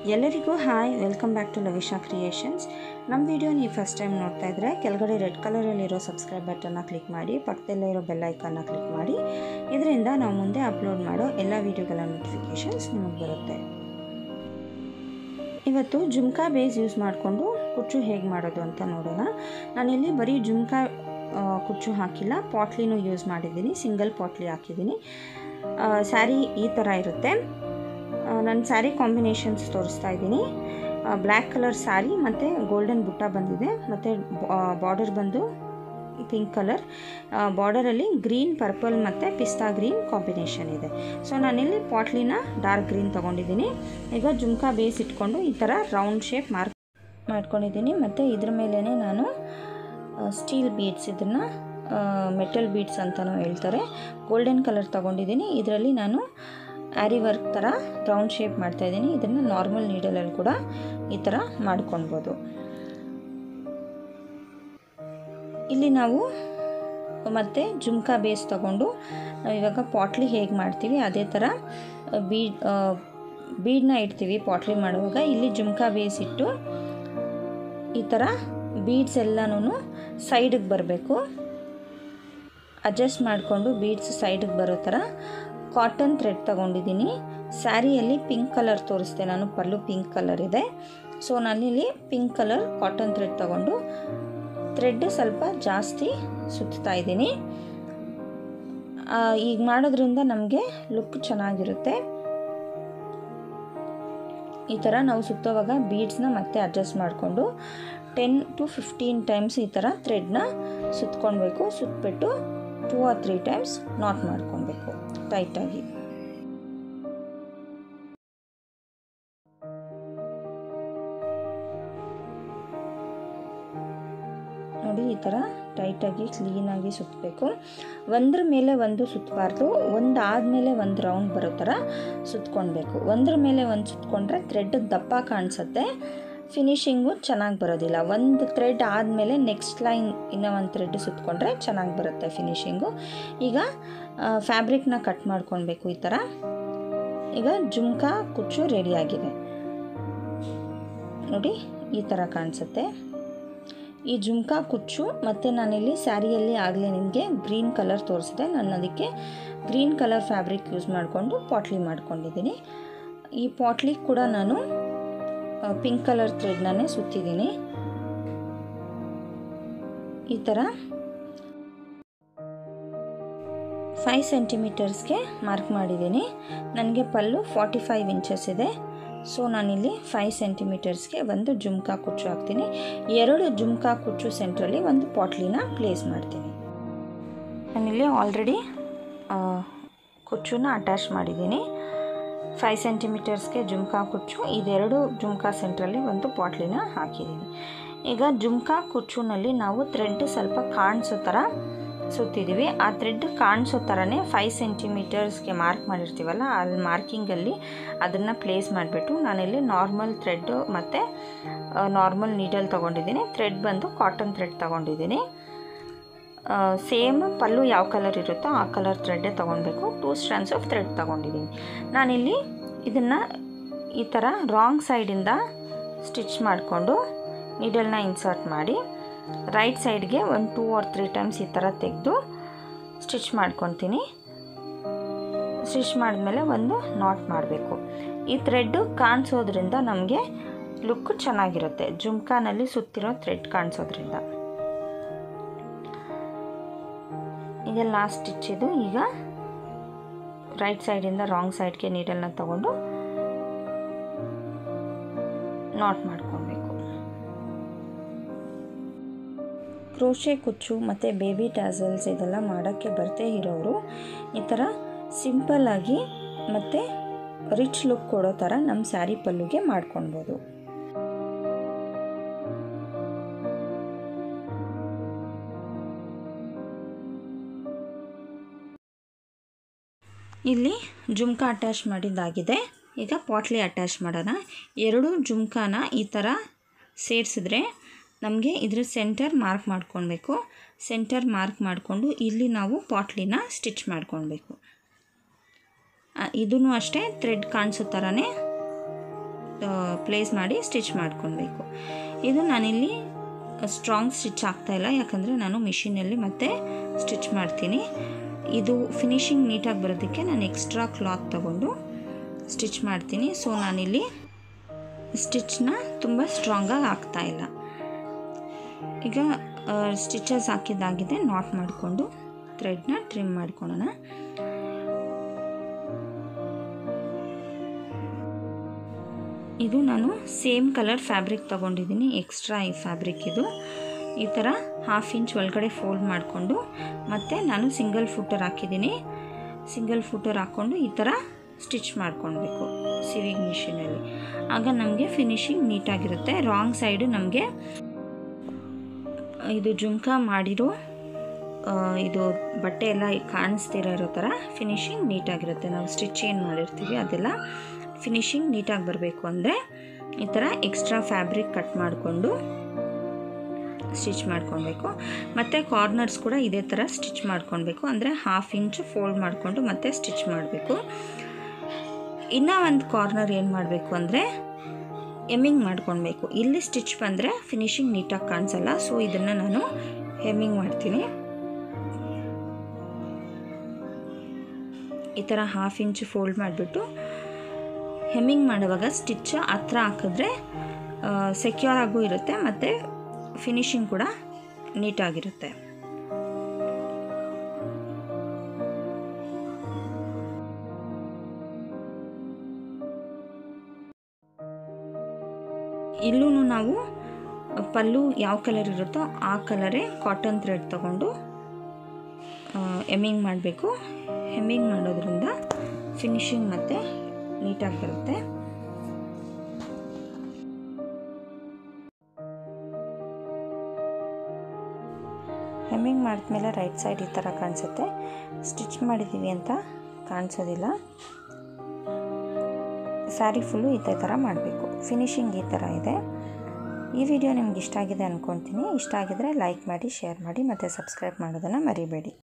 ಎಲ್ಲರಿಗೂ hi welcome back to Lavisha creations ನಮ್ಮ video ನೀವು ಫಸ್ಟ್ ಟೈಮ್ ನೋಡ್ತಾ ಇದ್ದರೆ ಕೆಳಗಡೆ ರೆಡ್ ಕಲರಲ್ಲಿರೋ ಸಬ್ಸ್ಕ್ರೈಬ್ ಬಟನ್ನ ಕ್ಲಿಕ್ ಮಾಡಿ ಪಕ್ಕದಲ್ಲೇ ಇರೋ ಬೆಲ್ ಐಕನ್ನ ಕ್ಲಿಕ್ ಮಾಡಿ ಇದರಿಂದ ನಾವು ಮುಂದೆ ಅಪ್ಲೋಡ್ ಮಾಡೋ ಎಲ್ಲ ವೀಡಿಯೋಗಳ ನೋಟಿಫಿಕೇಷನ್ಸ್ ನಿಮಗೆ ಬರುತ್ತೆ ಇವತ್ತು ಜುಮ್ಕಾ ಬೇಸ್ ಯೂಸ್ ಮಾಡಿಕೊಂಡು ಕುಚ್ಚು ಹೇಗೆ ಮಾಡೋದು ಅಂತ ನೋಡೋಣ ನಾನಿಲ್ಲಿ ಬರೀ ಜುಮ್ಕಾ ಆ, ಕುಚ್ಚು ಹಾಕಿಲ್ಲ ಪಾಟ್ಲಿನೂ ಯೂಸ್ ಮಾಡಿದ್ದೀನಿ ಸಿಂಗಲ್ ಪಾಟ್ಲಿ ಹಾಕಿದ್ದೀನಿ ಸ್ಯಾರಿ ಈ ಥರ ಇರುತ್ತೆ ನನ್ನ ಸ್ಯಾರಿ ಕಾಂಬಿನೇಷನ್ಸ್ ತೋರಿಸ್ತಾ ಇದ್ದೀನಿ ಬ್ಲ್ಯಾಕ್ ಕಲರ್ ಸ್ಯಾರಿ ಮತ್ತು ಗೋಲ್ಡನ್ ಬುಟ್ಟ ಬಂದಿದೆ ಮತ್ತು ಬಾರ್ಡರ್ ಬಂದು ಪಿಂಕ್ ಕಲರ್ ಬಾರ್ಡರಲ್ಲಿ ಗ್ರೀನ್ ಪರ್ಪಲ್ ಮತ್ತು ಪಿಸ್ತಾ ಗ್ರೀನ್ ಕಾಂಬಿನೇಷನ್ ಇದೆ ಸೊ ನಾನಿಲ್ಲಿ ಪಾಟ್ಲಿನ ಡಾರ್ಕ್ ಗ್ರೀನ್ ತೊಗೊಂಡಿದ್ದೀನಿ ಈಗ ಜುಮ್ಕಾ ಬೇಸ್ ಇಟ್ಕೊಂಡು ಈ ಥರ ರೌಂಡ್ ಶೇಪ್ ಮಾರ್ಕ್ ಮಾಡ್ಕೊಂಡಿದ್ದೀನಿ ಮತ್ತು ಇದ್ರ ಮೇಲೇ ನಾನು ಸ್ಟೀಲ್ ಬೀಡ್ಸ್ ಇದನ್ನು ಮೆಟಲ್ ಬೀಡ್ಸ್ ಅಂತಲೂ ಹೇಳ್ತಾರೆ ಗೋಲ್ಡನ್ ಕಲರ್ ತೊಗೊಂಡಿದ್ದೀನಿ ಇದರಲ್ಲಿ ನಾನು ಆ್ಯರಿ ವರ್ಕ್ ಥರ ರೌಂಡ್ ಶೇಪ್ ಮಾಡ್ತಾಯಿದ್ದೀನಿ ಇದನ್ನು ನಾರ್ಮಲ್ ನೀಡಲಲ್ಲಿ ಕೂಡ ಈ ಥರ ಮಾಡ್ಕೊಳ್ಬೋದು ಇಲ್ಲಿ ನಾವು ಮತ್ತು ಜುಮ್ಕಾ ಬೇಸ್ ತಗೊಂಡು ನಾವು ಇವಾಗ ಪಾಟ್ಲಿ ಹೇಗೆ ಮಾಡ್ತೀವಿ ಅದೇ ಥರ ಬೀಡ್ ಬೀಡನ್ನ ಇಡ್ತೀವಿ ಪಾಟ್ಲಿ ಮಾಡುವಾಗ ಇಲ್ಲಿ ಜುಮ್ಕಾ ಬೇಸ್ ಇಟ್ಟು ಈ ಥರ ಬೀಡ್ಸ್ ಎಲ್ಲನೂ ಸೈಡಿಗೆ ಬರಬೇಕು ಅಡ್ಜಸ್ಟ್ ಮಾಡಿಕೊಂಡು ಬೀಡ್ಸ್ ಸೈಡಿಗೆ ಬರೋ ಥರ ಕಾಟನ್ ಥ್ರೆಡ್ ತೊಗೊಂಡಿದ್ದೀನಿ ಸ್ಯಾರಿಯಲ್ಲಿ ಪಿಂಕ್ ಕಲರ್ ತೋರಿಸ್ದೆ ನಾನು ಪಲ್ಲು ಪಿಂಕ್ ಕಲರ್ ಇದೆ ಸೊ ನಾನಿಲ್ಲಿ ಪಿಂಕ್ ಕಲರ್ ಕಾಟನ್ ಥ್ರೆಡ್ ತೊಗೊಂಡು ಥ್ರೆಡ್ ಸ್ವಲ್ಪ ಜಾಸ್ತಿ ಸುತ್ತಾ ಇದ್ದೀನಿ ಈಗ ಮಾಡೋದ್ರಿಂದ ನಮಗೆ ಲುಕ್ ಚೆನ್ನಾಗಿರುತ್ತೆ ಈ ಥರ ನಾವು ಸುತ್ತೋವಾಗ ಬೀಡ್ಸ್ನ ಮತ್ತೆ ಅಡ್ಜಸ್ಟ್ ಮಾಡಿಕೊಂಡು ಟೆನ್ ಟು ಫಿಫ್ಟೀನ್ ಟೈಮ್ಸ್ ಈ ಥರ ಥ್ರೆಡ್ನ ಸುತ್ಕೊಳ್ಬೇಕು ಸುತ್ತಬಿಟ್ಟು two or three times knot ಮಾಡ್ಕೊಳ್ಬೇಕು ಟೈಟಾಗಿ ನೋಡಿ ಈ ಥರ ಟೈಟಾಗಿ ಕ್ಲೀನಾಗಿ ಸುತ್ತಬೇಕು ಒಂದ್ರ ಮೇಲೆ ಒಂದು ಸುತ್ತಬಾರ್ದು ಒಂದು ಆದಮೇಲೆ ಒಂದು ರೌಂಡ್ ಬರೋ ಥರ ಸುತ್ಕೊಳ್ಬೇಕು ಒಂದ್ರ ಮೇಲೆ ಒಂದು ಸುತ್ಕೊಂಡ್ರೆ ಥ್ರೆಡ್ ದಪ್ಪ ಕಾಣಿಸುತ್ತೆ ಫಿನಿಶಿಂಗು ಚೆನ್ನಾಗಿ ಬರೋದಿಲ್ಲ ಒಂದು ಥ್ರೆಡ್ ಆದಮೇಲೆ ನೆಕ್ಸ್ಟ್ ಲೈನ್ ಇನ್ನೂ ಒಂದು ಥ್ರೆಡ್ ಸುತ್ಕೊಂಡ್ರೆ ಚೆನ್ನಾಗಿ ಬರುತ್ತೆ ಫಿನಿಶಿಂಗು ಈಗ ಫ್ಯಾಬ್ರಿಕ್ನ ಕಟ್ ಮಾಡ್ಕೊಳ್ಬೇಕು ಈ ಥರ ಈಗ ಜುಮ್ಕಾ ಕುಚ್ಚು ರೆಡಿಯಾಗಿದೆ ನೋಡಿ ಈ ಥರ ಕಾಣಿಸುತ್ತೆ ಈ ಜುಮ್ಕಾ ಕುಚ್ಚು ಮತ್ತು ನಾನಿಲ್ಲಿ ಸ್ಯಾರಿಯಲ್ಲಿ ಆಗಲೇ ನಿಮಗೆ ಗ್ರೀನ್ ಕಲರ್ ತೋರಿಸಿದೆ ನಾನು ಅದಕ್ಕೆ ಗ್ರೀನ್ ಕಲರ್ ಫ್ಯಾಬ್ರಿಕ್ ಯೂಸ್ ಮಾಡಿಕೊಂಡು ಪಾಟ್ಲಿ ಮಾಡ್ಕೊಂಡಿದ್ದೀನಿ ಈ ಪಾಟ್ಲಿ ಕೂಡ ನಾನು ಪಿಂಕ್ ಕಲರ್ ಥ್ರೆಡ್ನೇ ಸುತ್ತಿದ್ದೀನಿ ಈ ಥರ ಫೈವ್ ಸೆಂಟಿಮೀಟರ್ಸ್ಗೆ ಮಾರ್ಕ್ ಮಾಡಿದ್ದೀನಿ ನನಗೆ ಪಲ್ಲು ಫಾರ್ಟಿ ಫೈವ್ ಇಂಚಸ್ ಇದೆ ಸೊ ನಾನಿಲ್ಲಿ ಫೈವ್ ಸೆಂಟಿಮೀಟರ್ಸ್ಗೆ ಒಂದು ಜುಮ್ಕಾ ಕುಚ್ಚು ಹಾಕ್ತೀನಿ ಎರಡು ಜುಮ್ಕಾ ಕುಚ್ಚು ಸೆಂಟ್ರಲ್ಲಿ ಒಂದು ಪಾಟ್ಲಿನ ಪ್ಲೇಸ್ ಮಾಡ್ತೀನಿ ನಾನಿಲ್ಲಿ ಆಲ್ರೆಡಿ ಕುಚ್ಚುನ ಅಟ್ಯಾಚ್ ಮಾಡಿದ್ದೀನಿ ಫೈವ್ ಸೆಂಟಿಮೀಟರ್ಸ್ಗೆ ಜುಮ್ಕಾ ಕುಚ್ಚು ಇದೆರಡು ಜುಮ್ಕಾ ಸೆಂಟ್ರಲ್ಲಿ ಒಂದು ಪಾಟ್ಲಿನ ಹಾಕಿದ್ದೀನಿ ಈಗ ಜುಮ್ಕಾ ಕುಚ್ಚುನಲ್ಲಿ ನಾವು ಥ್ರೆಡ್ ಸ್ವಲ್ಪ ಕಾಣಿಸೋ ಥರ ಸುತ್ತಿದ್ದೀವಿ ಆ ಥ್ರೆಡ್ ಕಾಣಿಸೋ ಥರನೇ ಫೈವ್ ಸೆಂಟಿಮೀಟರ್ಸ್ಗೆ ಮಾರ್ಕ್ ಮಾಡಿರ್ತೀವಲ್ಲ ಅಲ್ಲಿ ಮಾರ್ಕಿಂಗಲ್ಲಿ ಅದನ್ನು ಪ್ಲೇಸ್ ಮಾಡಿಬಿಟ್ಟು ನಾನಿಲ್ಲಿ ನಾರ್ಮಲ್ ಥ್ರೆಡ್ಡು ಮತ್ತು ನಾರ್ಮಲ್ ನೀಡಲ್ ತೊಗೊಂಡಿದ್ದೀನಿ ಥ್ರೆಡ್ ಬಂದು ಕಾಟನ್ ಥ್ರೆಡ್ ತೊಗೊಂಡಿದ್ದೀನಿ ಸೇಮ್ ಪಲ್ಲು ಯಾವ ಕಲರ್ ಇರುತ್ತೋ ಆ ಕಲರ್ ಥ್ರೆಡ್ಡೇ ತೊಗೊಳ್ಬೇಕು ಟೂ ಸ್ಟ್ರಾಂಡ್ಸ್ ಆಫ್ ಥ್ರೆಡ್ ತೊಗೊಂಡಿದ್ದೀನಿ ನಾನಿಲ್ಲಿ ಇದನ್ನು ಈ ಥರ ರಾಂಗ್ ಸೈಡಿಂದ ಸ್ಟಿಚ್ ಮಾಡಿಕೊಂಡು ನೀಡಲ್ನ ಇನ್ಸರ್ಟ್ ಮಾಡಿ ರೈಟ್ ಸೈಡ್ಗೆ ಒಂದು ಟೂ ಆರ್ ತ್ರೀ ಟೈಮ್ಸ್ ಈ ಥರ ತೆಗೆದು ಸ್ಟಿಚ್ ಮಾಡ್ಕೊತೀನಿ ಸ್ಟಿಚ್ ಮಾಡಿದ್ಮೇಲೆ ಒಂದು ನಾಟ್ ಮಾಡಬೇಕು ಈ ಥ್ರೆಡ್ಡು ಕಾಣಿಸೋದ್ರಿಂದ ನಮಗೆ ಲುಕ್ ಚೆನ್ನಾಗಿರುತ್ತೆ ಜುಮ್ಕಾನಲ್ಲಿ ಸುತ್ತಿರೋ ಥ್ರೆಡ್ ಕಾಣಿಸೋದ್ರಿಂದ ಈಗ ಲಾಸ್ಟ್ ಸ್ಟಿಚ್ ಇದು ಈಗ ರೈಟ್ ಸೈಡಿಂದ ರಾಂಗ್ ಸೈಡ್ಗೆ ನೀಡಲ್ನ ತಗೊಂಡು ನಾಟ್ ಮಾಡ್ಕೊಬೇಕು ಕ್ರೋಶೆ ಕುಚ್ಚು ಮತ್ತು ಬೇಬಿ ಟ್ಯಾಸಲ್ಸ್ ಇದೆಲ್ಲ ಮಾಡೋಕ್ಕೆ ಬರದೇ ಇರೋರು ಈ ಥರ ಸಿಂಪಲ್ಲಾಗಿ ಮತ್ತು ರಿಚ್ ಲುಕ್ ಕೊಡೋ ಥರ ನಮ್ಮ ಸ್ಯಾರಿ ಪಲ್ಲುಗೆ ಮಾಡ್ಕೊಳ್ಬೋದು ಇಲ್ಲಿ ಜುಮ್ಕಾ ಅಟ್ಯಾಚ್ ಮಾಡಿದ್ದಾಗಿದೆ ಈಗ ಪಾಟ್ಲಿ ಅಟ್ಯಾಚ್ ಮಾಡೋಣ ಎರಡು ಜುಮ್ಕಾನ ಈ ಥರ ಸೇರಿಸಿದ್ರೆ ನಮಗೆ ಇದ್ರ ಸೆಂಟರ್ ಮಾರ್ಕ್ ಮಾಡ್ಕೊಳ್ಬೇಕು ಸೆಂಟರ್ ಮಾರ್ಕ್ ಮಾಡಿಕೊಂಡು ಇಲ್ಲಿ ನಾವು ಪಾಟ್ಲಿನ ಸ್ಟಿಚ್ ಮಾಡ್ಕೊಳ್ಬೇಕು ಇದೂ ಅಷ್ಟೇ ಥ್ರೆಡ್ ಕಾಣಿಸೋ ಥರನೇ ಪ್ಲೇಸ್ ಮಾಡಿ ಸ್ಟಿಚ್ ಮಾಡ್ಕೊಳ್ಬೇಕು ಇದು ನಾನಿಲ್ಲಿ ಸ್ಟ್ರಾಂಗ್ ಸ್ಟಿಚ್ ಆಗ್ತಾಯಿಲ್ಲ ಯಾಕಂದರೆ ನಾನು ಮಿಷಿನಲ್ಲಿ ಮತ್ತೆ ಸ್ಟಿಚ್ ಮಾಡ್ತೀನಿ ಇದು ಫಿನಿಶಿಂಗ್ ನೀಟಾಗಿ ಬರೋದಕ್ಕೆ ನಾನು ಎಕ್ಸ್ಟ್ರಾ ಕ್ಲಾತ್ ತಗೊಂಡು ಸ್ಟಿಚ್ ಮಾಡ್ತೀನಿ ಸೊ ನಾನಿಲ್ಲಿ ಸ್ಟಿಚ್ನ ತುಂಬ ಸ್ಟ್ರಾಂಗಾಗಿ ಆಗ್ತಾಯಿಲ್ಲ ಈಗ ಸ್ಟಿಚಸ್ ಹಾಕಿದ್ದಾಗಿದೆ ನಾಟ್ ಮಾಡಿಕೊಂಡು ಥ್ರೆಡ್ನ ಟ್ರಿಮ್ ಮಾಡ್ಕೊಳ್ಳೋಣ ಇದು ನಾನು ಸೇಮ್ ಕಲರ್ ಫ್ಯಾಬ್ರಿಕ್ ತೊಗೊಂಡಿದ್ದೀನಿ ಎಕ್ಸ್ಟ್ರಾ ಈ ಫ್ಯಾಬ್ರಿಕ್ ಇದು ಈ ಥರ ಹಾಫ್ ಇಂಚ್ ಒಳಗಡೆ ಫೋಲ್ಡ್ ಮಾಡಿಕೊಂಡು ಮತ್ತು ನಾನು ಸಿಂಗಲ್ ಫುಟರ್ ಹಾಕಿದ್ದೀನಿ ಸಿಂಗಲ್ ಫುಟರ್ ಹಾಕ್ಕೊಂಡು ಈ ಥರ ಸ್ಟಿಚ್ ಮಾಡ್ಕೊಳ್ಬೇಕು ಸಿವಿಂಗ್ ಮಿಷಿನಲ್ಲಿ ಆಗ ನಮಗೆ ಫಿನಿಶಿಂಗ್ ನೀಟಾಗಿರುತ್ತೆ ರಾಂಗ್ ಸೈಡು ನಮಗೆ ಇದು ಜುಮ್ಕ ಮಾಡಿರೋ ಇದು ಬಟ್ಟೆ ಎಲ್ಲ ಕಾಣಿಸ್ತಿರೋ ಇರೋ ಥರ ಫಿನಿಶಿಂಗ್ ನೀಟಾಗಿರುತ್ತೆ ನಾವು ಸ್ಟಿಚ್ ಏನು ಮಾಡಿರ್ತೀವಿ ಅದೆಲ್ಲ ಫಿನಿಶಿಂಗ್ ನೀಟಾಗಿ ಬರಬೇಕು ಅಂದರೆ ಈ ಥರ ಎಕ್ಸ್ಟ್ರಾ ಫ್ಯಾಬ್ರಿಕ್ ಕಟ್ ಮಾಡಿಕೊಂಡು ಸ್ಟಿಚ್ ಮಾಡ್ಕೊಳ್ಬೇಕು ಮತ್ತು ಕಾರ್ನರ್ಸ್ ಕೂಡ ಇದೇ ಥರ ಸ್ಟಿಚ್ ಮಾಡ್ಕೊಳ್ಬೇಕು ಅಂದರೆ ಹಾಫ್ ಇಂಚ್ ಫೋಲ್ಡ್ ಮಾಡಿಕೊಂಡು ಮತ್ತೆ ಸ್ಟಿಚ್ ಮಾಡಬೇಕು ಇನ್ನೂ ಒಂದು ಕಾರ್ನರ್ ಏನು ಮಾಡಬೇಕು ಅಂದರೆ ಎಮ್ಮಿಂಗ್ ಮಾಡ್ಕೊಳ್ಬೇಕು ಇಲ್ಲಿ ಸ್ಟಿಚ್ ಬಂದರೆ ಫಿನಿಶಿಂಗ್ ನೀಟಾಗಿ ಕಾಣಿಸಲ್ಲ ಸೊ ಇದನ್ನು ನಾನು ಹೆಮ್ಮಿಂಗ್ ಮಾಡ್ತೀನಿ ಈ ಥರ ಹಾಫ್ ಇಂಚ್ ಫೋಲ್ಡ್ ಮಾಡಿಬಿಟ್ಟು ಹೆಮ್ಮಿಂಗ್ ಮಾಡುವಾಗ ಸ್ಟಿಚ್ ಹತ್ರ ಹಾಕಿದ್ರೆ ಸೆಕ್ಯೂರ್ ಆಗೂ ಇರುತ್ತೆ ಮತ್ತು ಫಿನಿಶಿಂಗ್ ಕೂಡ ನೀಟಾಗಿರುತ್ತೆ ಇಲ್ಲೂ ನಾವು ಪಲ್ಲು ಯಾವ ಕಲರ್ ಇರುತ್ತೋ ಆ ಕಲರೇ ಕಾಟನ್ ಥ್ರೆಡ್ ತಗೊಂಡು ಎಮ್ಮಿಂಗ್ ಮಾಡಬೇಕು ಹೆಮ್ಮಿಂಗ್ ಮಾಡೋದ್ರಿಂದ ಫಿನಿಶಿಂಗ್ ಮತ್ತು ನೀಟಾಗಿ ಬರುತ್ತೆ ಹೆಮ್ಮಿಂಗ್ ಮಾಡಿದ್ಮೇಲೆ ರೈಟ್ ಸೈಡ್ ಈ ಥರ ಕಾಣಿಸುತ್ತೆ ಸ್ಟಿಚ್ ಮಾಡಿದ್ದೀವಿ ಅಂತ ಕಾಣಿಸೋದಿಲ್ಲ ಸ್ಯಾರಿ ಫುಲ್ಲು ಇದೇ ಥರ ಮಾಡಬೇಕು ಫಿನಿಶಿಂಗ್ ಈ ಥರ ಇದೆ ಈ ವಿಡಿಯೋ ನಿಮ್ಗೆ ಇಷ್ಟ ಆಗಿದೆ ಅಂದ್ಕೊತೀನಿ ಇಷ್ಟ ಆಗಿದರೆ ಲೈಕ್ ಮಾಡಿ ಶೇರ್ ಮಾಡಿ ಮತ್ತು ಸಬ್ಸ್ಕ್ರೈಬ್ ಮಾಡೋದನ್ನು ಮರಿಬೇಡಿ